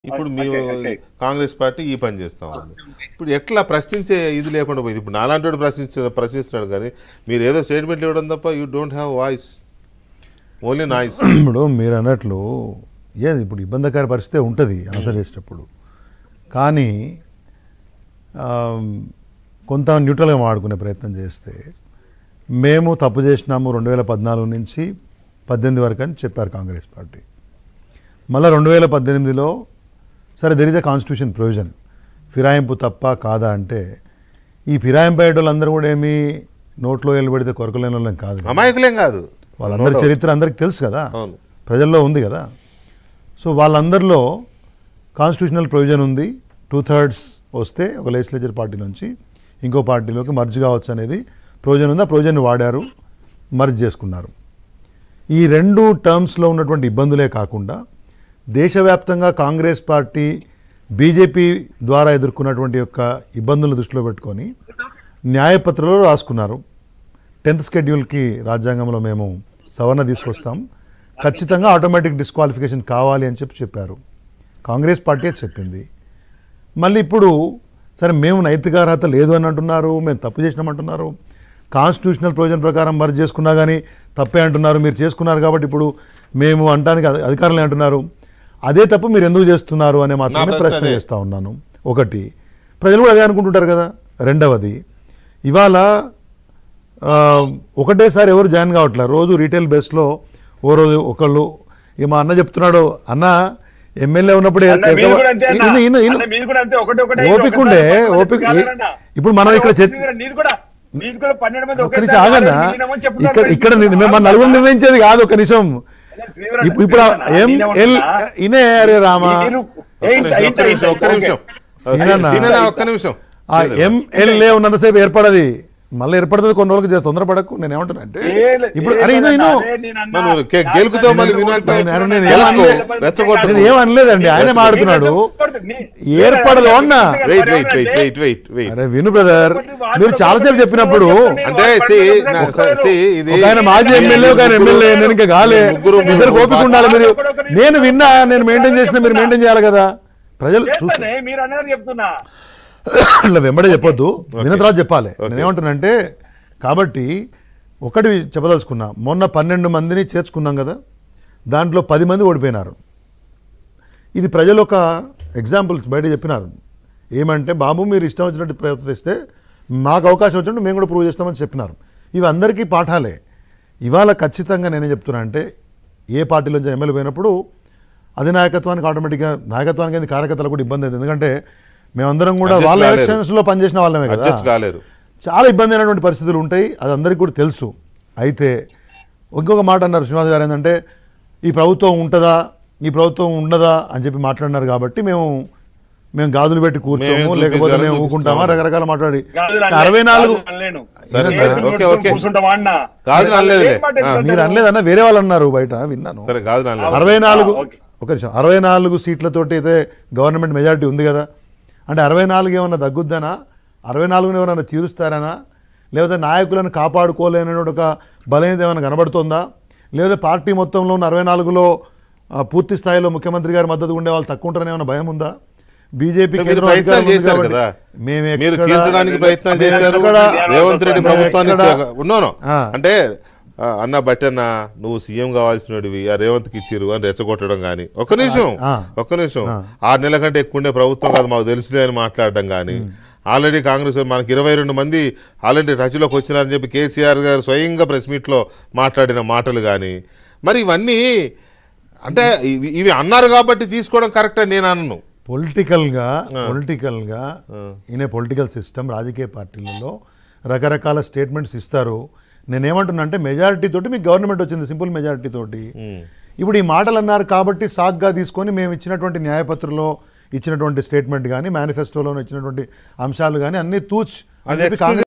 ఇప్పుడు మీ okay, okay. Congress party ఈ పని చేస్తా ఉంది ఇప్పుడు ఎట్లా ప్రశ్నించే ఇది లేకుండా పోయింది ఇప్పుడు నాలాంటి వాడు ప్రశ్నించ ప్రశ్నిస్తున్నాడు కానీ మీరు ఏదో స్టేట్మెంట్ ఇవ్వడం తప్ప you don't have voice only noise ఇప్పుడు మీరు అన్నట్లు ఏ ఇప్పుడు ఇబ్బందికర పరిస్థితి ఉంటుంది ఆన్సర్ చేసేటప్పుడు కానీ ఆ, కొంత న్యూట్రల్గా మాడుకునే ప్రయత్నం చేస్తే మేము తప్పు చేసినాము రెండు వేల పద్నాలుగు నుంచి పద్దెనిమిది వరకు అని చెప్పారు కాంగ్రెస్ పార్టీ మళ్ళీ రెండు వేల పద్దెనిమిదిలో సరే there is a constitution provision ఫిరాయింపు తప్ప కాదా అంటే ఈ ఫిరాయింపు అయ్యేటోళ్ళందరూ కూడా ఏమీ నోట్లో వెళ్ళి పెడితే కొరకలేని వాళ్ళం కాదు కదా. అమాయకులేం కాదు వాళ్ళందరి చరిత్ర అందరికి తెలుసు కదా అవును ప్రజల్లో ఉంది కదా సో వాళ్ళందరిలో కాన్స్టిట్యూషనల్ ప్రొవిజన్ ఉంది టూ థర్డ్స్ వస్తే ఒక లెజిస్లేచర్ పార్టీ నుంచి ఇంకో పార్టీలోకి మర్జ్ కావచ్చు అనేది ప్రొవిజన్ ఉంది ఆ ప్రొవిజన్ వాడారు మర్జ్ చేసుకున్నారు ఈ రెండు టర్మ్స్లో ఉన్నటువంటి ఇబ్బందులే కాకుండా దేశవ్యాప్తంగా కాంగ్రెస్ పార్టీ బీజేపీ ద్వారా ఎదుర్కొన్నటువంటి యొక్క ఇబ్బందులను దృష్టిలో పెట్టుకొని న్యాయపత్రంలో రాసుకున్నారు టెన్త్ షెడ్యూల్కి రాజ్యాంగంలో మేము సవరణ తీసుకొస్తాం ఖచ్చితంగా ఆటోమేటిక్ డిస్క్వాలిఫికేషన్ కావాలి అని చెప్పి చెప్పారు కాంగ్రెస్ పార్టీ అది చెప్పింది మళ్ళీ ఇప్పుడు సరే మేము నైతిక అర్హత లేదు అని అంటున్నారు మేము తప్పు చేసినామంటున్నారు కాన్స్టిట్యూషనల్ ప్రొవిజన్ ప్రకారం మరి చేసుకున్నా కానీ తప్పే అంటున్నారు మీరు చేసుకున్నారు కాబట్టి ఇప్పుడు మేము అంటానికి అధి- అధికారులే అంటున్నారు అదే తప్పు మీరు ఎందుకు చేస్తున్నారు అనే మాత్రమే ప్రశ్న ప్రశ్న అదే. చేస్తా ఉన్నాను ఒకటి ప్రజలు కూడా అదే అనుకుంటుంటారు కదా రెండవది ఇవాళ ఆ, ఒకటేసారి ఎవరు జాయిన్ కావట్లేదు రోజు రీటైల్ బేస్లో ఓ రోజు ఒకళ్ళు ఇక మా అన్న చెప్తున్నాడు అన్న ఎమ్మెల్యే ఉన్నప్పుడు అన్న, మీది కూడా అంతే అన్న. ఇను- ఇను- ఇను. అన్న, మీది కూడా అంతే, ఒకటి ఒకటే ఓపిక ఒకసారి ఉండే, పన్నెండు మంది ఓపిక- కాదన్న. ఇప్పుడు మనం ఇక్కడ చర్చ- మీది కూడా- నీది కూడా నీది కూడా పన్నెండు మంది ఒక్క నిమిషం ఒకేసారి ఆగన్నా విలీనమని చెప్తున్నారు ఇక్కడ మరి. ఇక్కడ నేను- మేము మన నలుగురు నిర్ణయించేది కాదు ఒక నిమిషం శ్రీధర్ ఇప్పుడు ఇప్పుడు అన్న, ఎం నేనే ఎల్ ఉంటున్నా. ఇనే అరే రామా మీరు- ఒక్క ఏయ్, నిమిషం, సైట్, ఒక్క నిమిషం సైట్, ఒక్క నిమిషం ఓకే. సీనన్న. సీనన్న, ఒక్క నిమిషం ఆ ఎంఎల్ఏ ఉన్నంతసేపు ఏర్పడది మళ్ళీ ఏర్పడుతుంది కొన్ని రోజులకి చేస్తా తొందరపడకు నేను ఏమంటున్నా అంటే ఏ- ఇప్పుడు ఏ అరే ఇను ఇను అదే నేను అన్నా. మరి నువ్వు గే- గెలుకుతో మళ్ళీ వినంటావు. నేను- నేను- నేను గెలుకో, ఏమనలే. రెచ్చగొట్టు. నేను ఏమనలేదండి ఆయన మాడుతున్నాడు ఏర్పడదు అన్న wait wait wait wait wait wait అరే విను బ్రదర్ మీరు చాలాసేపు చెప్పినప్పుడు అంటే see, నా- see, ఇది ఒక ఆయన మాజీ ఎమ్మెల్యే ఒక ఆయన ఎమ్మెల్యే నేను ఇంకా కాలే ముగ్గురు ఇద్దరు ముగ్గురు ఓపిక ఉండాలి మీరు నేను విన్నా నేను మెయింటైన్ చేసిన మీరు మెయింటైన్ చేయాలి కదా ప్రజలు చూస్తారు చేస్తానే, మీరు అన్నారు చెప్తున్నా అట్లా వెంబడే చెప్పొద్దు విన్న తర్వాత చెప్పాలి నేను ఏమంటున్నానంటే కాబట్టి ఒకటి చెప్పదలుచుకున్నా మొన్న పన్నెండు మందిని చేర్చుకున్నాం కదా దాంట్లో పది మంది ఓడిపోయినారు ఇది ప్రజలు ఒక ఎగ్జాంపుల్ బయట చెప్పినారు ఏమంటే బాబు మీరు ఇష్టం వచ్చినట్టు ప్రయత్నిస్తే మాకు అవకాశం వచ్చినట్టు మేము కూడా ప్రూవ్ చేస్తామని చెప్పినారు ఇవి అందరికీ పాఠాలే ఇవాళ ఖచ్చితంగా నేనే చెప్తున్నా అంటే ఏ పార్టీలోంచి ఎమ్మెల్యే పోయినప్పుడు అధినాయకత్వానికి ఆటోమేటిక్గా నాయకత్వానికి ఏంది కార్యకర్తలకు కూడా ఇబ్బంది అవుతుంది ఎందుకంటే మేమందరం కూడా Adjust వాళ్ళ కాలేరు. ఎలక్షన్స్లో పనిచేసిన వాళ్ళమే కదా అడ్జస్ట్ కాలేరు చాలా ఇబ్బంది అయినటువంటి పరిస్థితులు ఉంటాయి అది అందరికీ కూడా తెలుసు అయితే ఇంకొక మాట అన్నారు శ్రీనివాస్ గారు ఏంటంటే ఈ ప్రభుత్వం ఉంటుందా ఈ ప్రభుత్వం ఉండదా అని చెప్పి మాట్లాడినారు కాబట్టి మేము మేము గాజులు పెట్టి కూర్చోము మేమేం లేకపోతే చూపించాలని మేము ఊకుంటామా చూపిస్తామా? రకరకాల మాట్లాడి గాజులు అనలే, అరవై నాలుగు గాజులు అనలేను. సరే, నేను సరే, ఎదురు ఓకే, పెట్టుకొని ఓకే. కూర్చుంటావా అన్న? గాజులు అనలేదులే. ఏం మాట ఆ. ఎందుకు మీరు అనలేదన్న వేరే వాళ్ళు అన్నారు బయట విన్నాను సరే కాదు నాన్న అరవై నాలుగు ఆ, ఓకే. ఒక నిమిషం అరవై నాలుగు సీట్లతోటి అయితే గవర్నమెంట్ మెజారిటీ ఉంది కదా అంటే అరవై నాలుగు ఏమన్నా తగ్గుద్దనా అరవై నాలుగుని ఎవరన్నా తీరుస్తారనా లేకపోతే నాయకులను కాపాడుకోలేని ఒక బలహీనత ఏమైనా కనబడుతుందా లేదా పార్టీ మొత్తంలో ఉన్న అరవై నాలుగులో ఆ, పూర్తి స్థాయిలో ముఖ్యమంత్రి గారి మద్దతు ఉండే వాళ్ళు తక్కువ ఉంటారని ఏమైనా భయం ఉందా బీజేపీ మీరు కేంద్రంలో ప్రయత్నాలు అధికారం ఉంది చేశారు కాబట్టి కదా మేము మీరు ఎక్కడ- చీల్చడానికి ప్రయత్నాలు మేము చేశారు ఎక్కడ- రేవంత్ రెడ్డి మేము ప్రభుత్వానికి ఎక్కడ- ఉన్నాను ఆ. అంటే ఆ, అన్న బట్టన్న నువ్వు సీఎం కావాల్సినవి ఆ రేవంత్కి ఇచ్చిరు అని రెచ్చగొట్టడం కానీ ఒక్క నిమిషం ఆ. ఒక్క నిమిషం ఆరు నెలల కంటే ఎక్కువ ఉండే ప్రభుత్వం కాదు మాకు తెలుసులే అని మాట్లాడడం కానీ ఆల్రెడీ కాంగ్రెస్ వాళ్ళు మనకి ఇరవై రెండు మంది ఆల్రెడీ టచ్లోకి వచ్చినారని చెప్పి కేసీఆర్ గారు స్వయంగా ప్రెస్ మీట్లో మాట్లాడిన మాటలు కానీ మరి ఇవన్నీ అంటే ఇవి- ఇవి అన్నారు కాబట్టి తీసుకోవడం కరెక్ట్ అని నేను అన్నను పొలిటికల్గా పొలిటికల్గా ఇన్ ఏ పొలిటికల్ సిస్టమ్ రాజకీయ పార్టీలలో రకరకాల స్టేట్మెంట్స్ ఇస్తారు నేనేమంటున్నా అంటే మెజారిటీ తోటి మీకు గవర్నమెంట్ వచ్చింది సింపుల్ మెజారిటీ తోటి ఇప్పుడు ఈ మాటలు అన్నారు కాబట్టి సాగ్గా తీసుకొని మేము ఇచ్చినటువంటి న్యాయపత్రంలో ఇచ్చినటువంటి స్టేట్మెంట్ కానీ మేనిఫెస్టోలో ఇచ్చినటువంటి అంశాలు కానీ అన్ని తూచ్ అని అది చెప్పి excuse